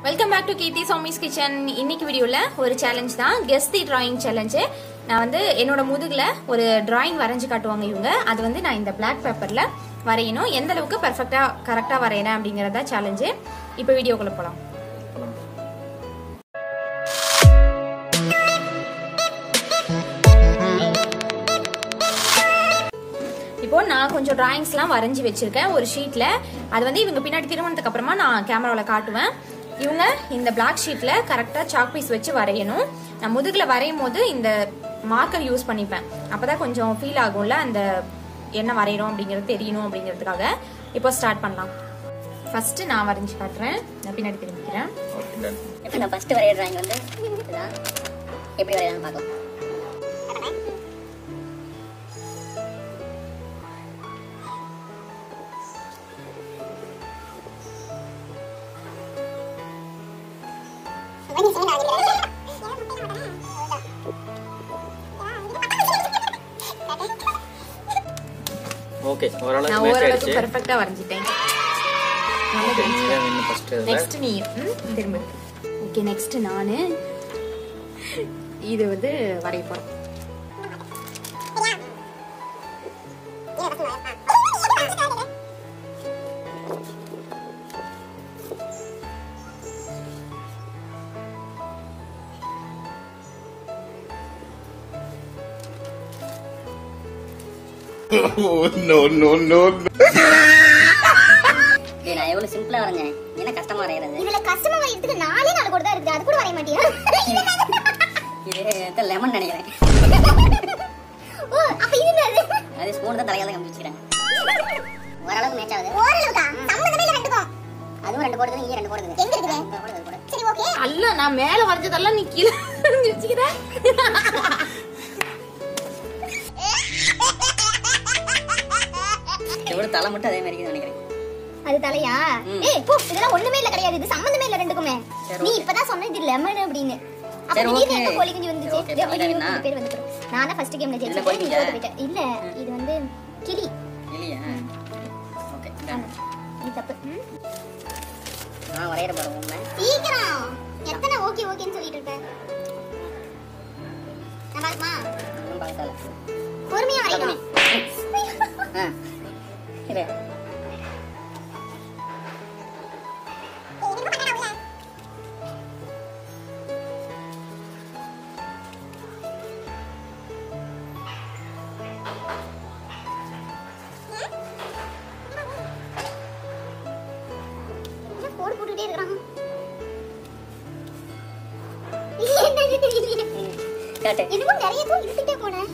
Welcome back to Keerthi Somi's kitchen இன்னைக்கு வீடியோல ஒரு சேலஞ்ச் தான் கெஸ் தி டிராயிங் சேலஞ்சு நான் வந்து என்னோட முதுகுல ஒரு டிராயிங் வரைஞ்சு காட்டுவாங்க இவங்க அது வந்து நான் இந்த பிளாக் பேப்பர்ல வரையணும் எந்த அளவுக்கு பெர்ஃபெக்டா கரெக்டா வரையறேன் அப்படிங்கறத சேலஞ்சு இப்போ வீடியோக்குள்ள போலாம் இப்போ நான் கொஞ்சம் டிராயிங்ஸ்லாம் வரைஞ்சி வச்சிருக்கேன் ஒரு ஷீட்ல அது வந்து இவங்க பின்னாடி திருமணத்துக்கு அப்புறமா நான் கேமராவில் காட்டுவேன் இவங்க இந்த பிளாக் ஷீட்ல கரெக்டா சாக் பீஸ் வச்சு வரையணும் நான் முதுகுல வரையும் போது இந்த மார்க்கர் யூஸ் பண்ணிப்பேன் அப்பதான் கொஞ்சம் ஃபீல் ஆகும்ல அந்த என்ன வரைகிறோம் அப்படிங்கிறது தெரியணும் அப்படிங்கிறதுக்காக இப்போ ஸ்டார்ட் பண்ணலாம் ஃபர்ஸ்ட் நான் வரைஞ்சி காட்டுறேன் நான் பின்னாடி திரும்பிக்கிறேன் இப்போ நான் ஃபர்ஸ்ட் வரைகிற டிராயிங் வந்து இதுதான் எப்படி வரையலாம்னு பார்க்கலாம் ஓகே நான் ஓரளவுக்கு மேட்ச் ஓரளவுக்கு ஆயிடுச்சு பெர்ஃபெக்டா வரைஞ்சிட்டேன் ஃபர்ஸ்ட் இதுல நெக்ஸ்ட் நீ ம், திரும்ப ஓகே நெக்ஸ்ட் நானு இது வந்து வரைய போறேன் Oh, no, no, no, no. டேய் நான் எவ்வளவு சிம்பிளா வரைஞ்சேன் என்ன கஷ்டமா வரைகிறது இதுல கஸ்டமர் வரையறதுக்கு நாலே நாலு கூட தான் இருக்குது அது கூட வரைய மாட்டியா இது லெமன் நினைக்கிறேன் ஓ அப்ப இது என்னது அது ஸ்பூன் தான் தலையால கம்பி வச்சுக்கிறேன் ஓரளவுக்கு மேட்ச் ஆகுது ஓரளவுக்கா சம்மந்தமே இல்ல ரெண்டுக்கும் அதுவும் ரெண்டு போடுது இங்கே ரெண்டு போடுது எங்க இருக்குது? இங்க போடுது, அது போடுது. சரி ஓகே அல்ல நான் மேல வரைஞ்சதெல்லாம் நீ கீழே வச்சுக்கிற எவ்வளவு தலை மட்டும் அதே மாதிரி இருக்குதுன்னு நினைக்கிறேன் அது தலையா ம். ஏய் போ இதெல்லாம் ஒண்ணுமே இல்ல கிடையாது இது சம்மந்தமே இல்ல ரெண்டுக்குமே சரி, நீ okay. இப்பதான் சொன்ன இது லெமன் அப்படின்னு அப்ப சரி, திடீர்னு okay. எங்க கோழி குஞ்சு வந்துச்சு Okay, இதோ அப்ப இது இது என்ன? பேர் வந்துரும் நான் தான் ஃபர்ஸ்ட் கேம்ல இதுல ஜெயிச்சேன் கோழி நீ குஞ்சா? தோத்து போயிட்ட இல்ல இது வந்து கிளி இல்லையா ஓகே இது தப்பு ம். நான் வரைகிற பாரு உண்மை சீக்கிரம் எத்தனை ஓகே ஓகேன்னு சொல்லிட்டு இருக்க நான் பாருமா ஒன்றும் பார்க்கல பொறுமையா வரையணும் ஆ இரு என்ன கோடு போட்டுட்டே இருக்கான் என்னது தெரியல காட்டு இதுவும் நிறைய தூரம் இழுத்துட்டே போனேன்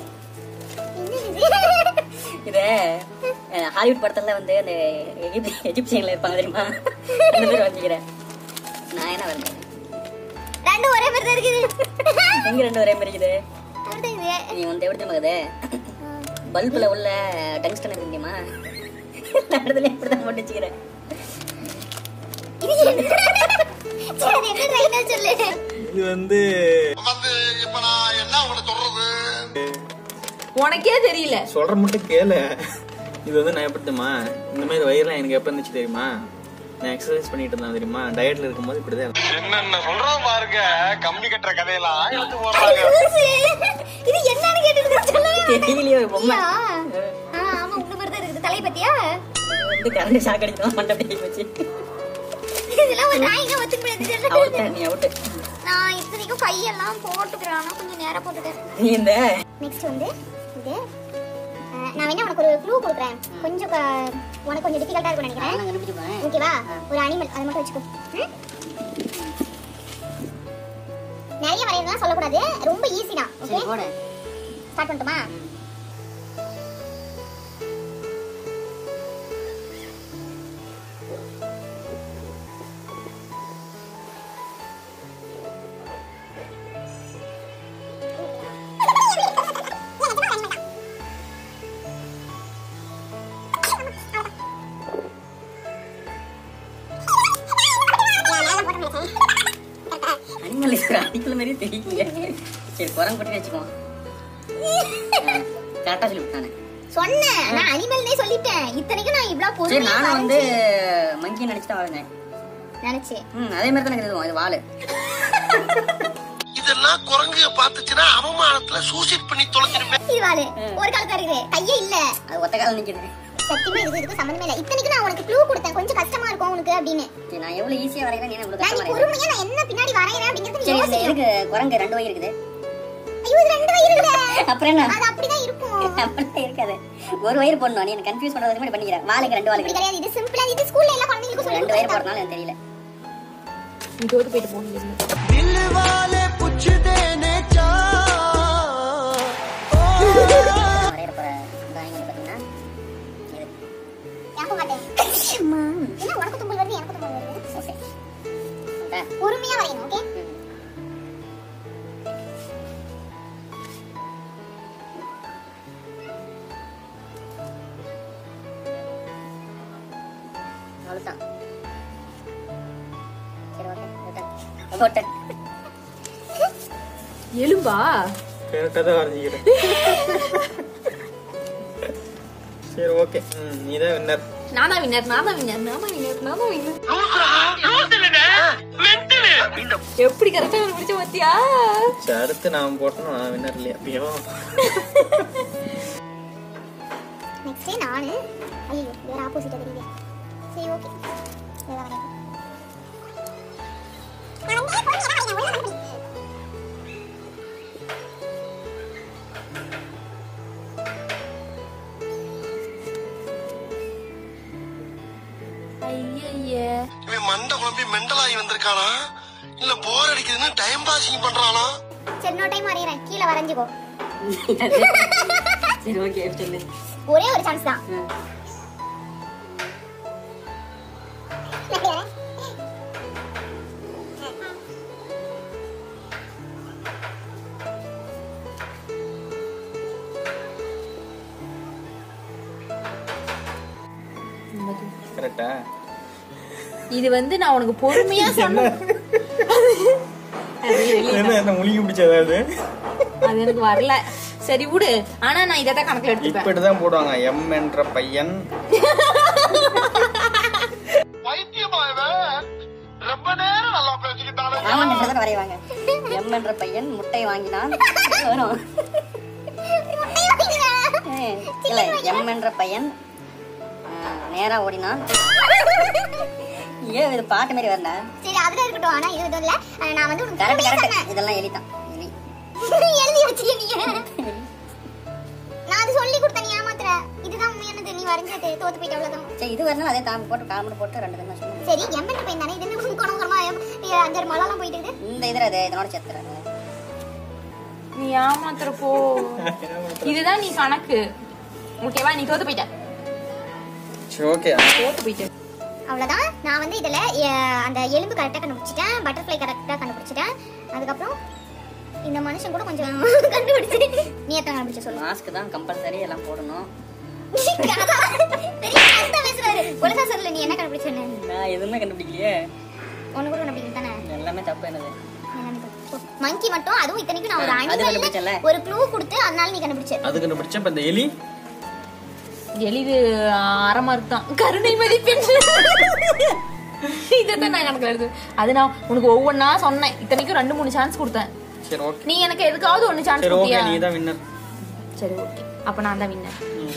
என்னது இது அஹ், ஹாலிவுட் படத்துல வந்து அந்த எகிப்தி எஜிப்சியன்ல இருப்பாங்க தெரியுமா அந்த பேர் வச்சுக்கிறேன் நான் என்ன வந்தேன் ரெண்டும் ஒரே மாதிரி தான் இருக்குது எங்க ரெண்டு ஒரே மாதிரி இருக்குது அப்படிதான் இது நீ வந்து எப்படி தெரியுமா இருக்குது பல்புல உள்ள டங்ஸ்டன் இருக்கு தெரியுமா நடத்துல இப்படிதான் போட்டு வச்சுக்கிறேன் இது என்ன சரி அது என்ன ரைட்டா சொல்லு இது வந்து வந்து இப்ப நான் என்ன உங்களை சொல்றது உனக்கே தெரியல சொல்ற மட்டும் கேளு இது வந்து நான் எப்படி தெரியுமா இந்த மாதிரி வயிறுலாம் எனக்கு எப்போ இருந்துச்சு தெரியுமா நான் எக்ஸசைஸ் பண்ணிட்டு இருந்தேன் தெரியுமா டயட்ல இருக்கும்போது இப்படிதான் இருக்கும். என்னென்ன சொல்றது பாருங்க கம்பி கட்டுற கதையெல்லாம் எடுத்து போடுறாங்க லூசு. இது என்னன்னு கேட்டுட்டு சொல்லவே தெரியலையோ பொம்மை மாட்டியா? ஆ, ஆமா உன்ன மாதிரி தான் இருக்குது தலை பத்தியா வந்து கரண்ட் ஷாக் அடிக்கலாம் மண்டை அப்படி போச்சு இதெல்லாம் ஒரு நாய்ங்க ஒத்துக்க முடியாது அவுட்ட நீ அவுட்டு நான் இத்தனைக்கும் கையெல்லாம் போட்டுக்கிறேன் ஆனா கொஞ்சம் நேரம் போட்டுட்டேன் நீ இந்த நெக்ஸ்ட் வந்து இது அஹ், நான் வேணா உனக்கு ஒரு க்ளூ கொடுக்குறேன் கொஞ்சம் க- உனக்கு கொஞ்சம் டிஃபிகல்ட்டா இருக்கும்னு நினைக்கிறேன் நான் கண்டுபிடிச்சு போறேன் ஓகேவா ஒரு அனிமல் அதை மட்டும் வச்சுக்கோ ம்? நிறைய வரையலாம் சொல்லக்கூடாது ரொம்ப ஈஸி தான் ஓகே சரி போடு ஸ்டார்ட் பண்ணட்டுமா அனிமல் அனிமல் மாதிரி தெரியல சரி குரங்கு பற்றி வச்சுக்குவோம் கரெக்டா சொல்லி விட்டானே சொன்னேன் நான் அனிமல்னே சொல்லிட்டேன் இத்தனைக்கும் நான் இவ்ளோ சரி பொறுமையா நானும் வந்து வரைஞ்சு- மங்கி நினைச்சு தான் வரைஞ்சேன் நினைச்சு ம் அதே மாதிரி தான் எனக்கு இதுவும் இது வாழு இதெல்லாம் குரங்கு பாத்துச்சுன்னா அவமானத்துல சூசைட் பண்ணி தொலைஞ்சிருப்பேன் இது வாழு ஒரு காலத்துல இருக்குது கையே இல்ல அது ஒத்த காலம் நிக்குது சத்தியமா இதுக்கு இதுக்கு சம்மந்தமே இல்ல இத்தனைக்கு நான் உனக்கு க்ளூ கொடுத்தேன் கொஞ்சம் கஷ்டமா இருக்கும் உனக்கு அப்படின்னு சரி, நான் எவ்வளவு ஈஸியா வரைகிறேன் நீ எவ்வளவு நான் நீ கஷ்டமா வரைகிறேன் பொறுமையா நான் என்ன பின்னாடி வரையறேன் அப்படிங்கறது நீ சரி இதுல யோசிக்கணும். எதுக்கு குரங்கு ரெண்டு வகை இருக்குது ஐயோ இது ரெண்டு வயிறு இல்ல அப்புறம் என்ன அது அப்படிதான் இருக்கும் அப்படிலாம் இருக்காது ஒரு வயிறு போடணும் நீ எனக்கு கன்ஃபியூஸ் பண்றது மாதிரி பண்ணிக்கிறேன் வாழைக்கு ரெண்டு அப்படி வாழைக்கு கிடையாது இது சிம்பிளா இது ஸ்கூல்ல எல்லா குழந்தைகளுக்கும் சொல்லி ரெண்டு வயிறு கொடுத்தாங்க. போடுறதுனால எனக்கு தெரியல நீ தோத்து போயிட்டு போகணும் நான் வரைகிற போற டிராயிங் வந்து பாத்தீங்கன்னா இது எனக்கும் மாட்டேன் என்ன உனக்கு தும்பல் வருது எனக்கு தும்பல் வருது ஓகே ஓகே பொறுமையா வரையணும் ஓகே அவ்வளவுதான் சரி ஓகே ஓகே ஓகே எலும்பா கரெக்டாக தான் வரைஞ்சிக்கிறேன் சரி ஓகே ம் நீ தான் வின்னர் நானா வின்னர் நானா வின்னர் நானா வின்னர் நானா வின்னர் எப்படி கரெக்டா கண்டுபிடிச்ச பாத்தியா சரி அடுத்து நான் போட்டோம் நான் வின்னர் இல்லையா அப்பயும் நெக்ஸ்ட் நானு ஐயோ வேற ஆப்போசிட்டா தெரியுது சரி ஓகே வேற வரையணும் ஐயய்யே இவன் மண்டை குழம்பி மெண்டலாகி வந்திருக்கானா இல்ல போர் அடிக்குதுன்னு டைம் பாசிங் பண்றானா சரி இன்னொரு டைம் வரையறேன் கீழே வரைஞ்சுக்கோ சரி ஓகே சொல்லு ஒரே ஒரு சான்ஸ் தான் ம். கரெக்டா இது வந்து நான் உனக்கு பொறுமையா சொன்னேன் அது வெளிய- என்ன என்ன முழுங்கி பிடிச்சதாவது அது எனக்கு வரல சரி விடு ஆனா நான் இதை தான் கணக்குல எடுத்துப்பேன் இப்படி தான் போடுவாங்க எம் என்ற பையன் பைத்தியமா இவன் ரொம்ப நேரம் நல்லா பேசிக்கிட்டானே ராமன் தான் வரைவாங்க எம் என்ற பையன் முட்டை வாங்கினான் வரும் ஏய், இல்ல எம் என்ற பையன் ஆ, நேரா ஓடினான் ஏன் இது பாட்டு மாதிரி வரல சரி அதுல இருக்கட்டும் ஆனா இது எதுவும் இல்ல அஹ் நான் வந்து உனக்கு கரெக்ட் பொறுமையா கரெக்ட் சொன்னேன். இதெல்லாம் எலிதான் எலி எழுதி வச்சிருக்கீங்க நீங்க நான் அது சொல்லி கொடுத்தேன் நீ ஏமாத்துற இதுதான் உண்மையானது நீ வரைஞ்சது தோத்து போயிட்ட அவ்வளவுதான் சரி இது வரணும் அதே தாம்பு போட்டு காமெடி போட்டு ரெண்டு தான் சொன்னேன் சரி எம்பெண்ட் பையன் தானே இது என்ன குணகுறமா அஞ்சாறு மழைலாம் போயிட்டு இருக்குது இந்த இதுல அது இதனோட சேர்த்துறாங்க நீ ஏமாத்துற போ இதுதான் நீ கணக்கு ஓகேவா நீ தோத்து போயிட்ட சரி ஓகே தோத்து போயிட்ட அவ்வளவுதான் நான் வந்து இதுல அஹ், அந்த எலும்பு கரெக்டா கண்டுபிடிச்சிட்டேன் பட்டர்ஃப்ளை கரெக்டா கண்டுபிடிச்சிட்டேன் அதுக்கப்புறம் இந்த மனுஷன் கூட கொஞ்சம் கண்டுபிடிச்சு நீ எத்தனை கண்டுபிடிச்ச சொல்லு மாஸ்க் தான் கம்பல்சரி எல்லாம் போடணும் அதான், பெரிய கஷ்டம் பேசுறாரு ஒழுங்கா சொல்லு நீ என்ன கண்டுபிடிச்சேன்னு நான் எதுவுமே கண்டுபிடிக்கலையே ஒண்ணு கூட கண்டுபிடிக்க தானே எல்லாமே தப்பு என்னது மங்கி மட்டும் அதுவும் இத்தனைக்கும் நான் ஒரு ஆ, அது கண்டுபிடிச்சேன்ல. அனிமல்ல ஒரு க்ளூ கொடுத்து அதனால நீ கண்டுபிடிச்ச அது கண்டுபிடிச்ச இப்ப இந்த எலி எளிது அரை மார்க் தான் கருணை மதிப்பெண் இதைத்தான் நான் கணக்குல எடுத்து அது நான் உனக்கு ஒவ்வொன்னா சொன்னேன் இத்தனைக்கும் ரெண்டு மூணு சான்ஸ் கொடுத்தேன் சரி ஓகே நீ எனக்கு எதுக்காவது ஒன்னு சான்ஸ் சரி ஓகே கொடுத்தியா நீ தான் வின்னர் சரி ஓகே அப்ப நான் தான் வின்னர்